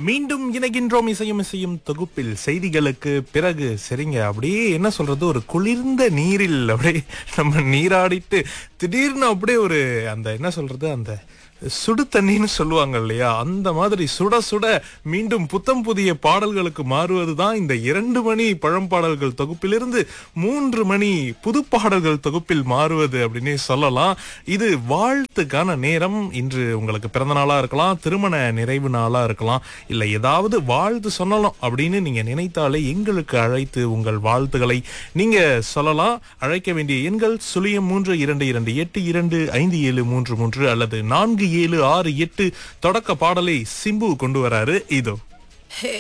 மீண்டும் இணைகின்றோம் இசையும் இசையும் தொகுப்பில் செய்திகளுக்கு பிறகு சரிங்க அப்படியே என்ன சொல்றது ஒரு குளிர்ந்த நீரில் அப்படியே நம்ம நீராடிட்டு திடீர்னு அப்படியே ஒரு அந்த என்ன சொல்றது அந்த சுடு தண்ணின்னு சொல்லுவாங்க இல்லையா அந்த மாதிரி சுட சுட மீண்டும் புத்தம் புதிய பாடல்களுக்கு மாறுவது தான் இந்த இரண்டு மணி பழம்பாடல்கள் தொகுப்பிலிருந்து மூன்று மணி புது பாடல்கள் தொகுப்பில் மாறுவது அப்படின்னு சொல்லலாம் இது வாழ்த்துக்கான நேரம் இன்று உங்களுக்கு பிறந்த நாளா இருக்கலாம் திருமண நிறைவு நாளா இருக்கலாம் இல்ல ஏதாவது வாழ்த்து சொல்லலாம் அப்படின்னு நீங்க நினைத்தாலே எங்களுக்கு அழைத்து உங்கள் வாழ்த்துக்களை நீங்க சொல்லலாம் அழைக்க வேண்டிய எண்கள் சுழியம் மூன்று இரண்டு இரண்டு எட்டு இரண்டு ஐந்து ஏழு மூன்று மூன்று அல்லது நான்கு ஏழு ஆறு எட்டு தொடக்க பாடலை சிம்பு கொண்டு வராரு இதோ ஹே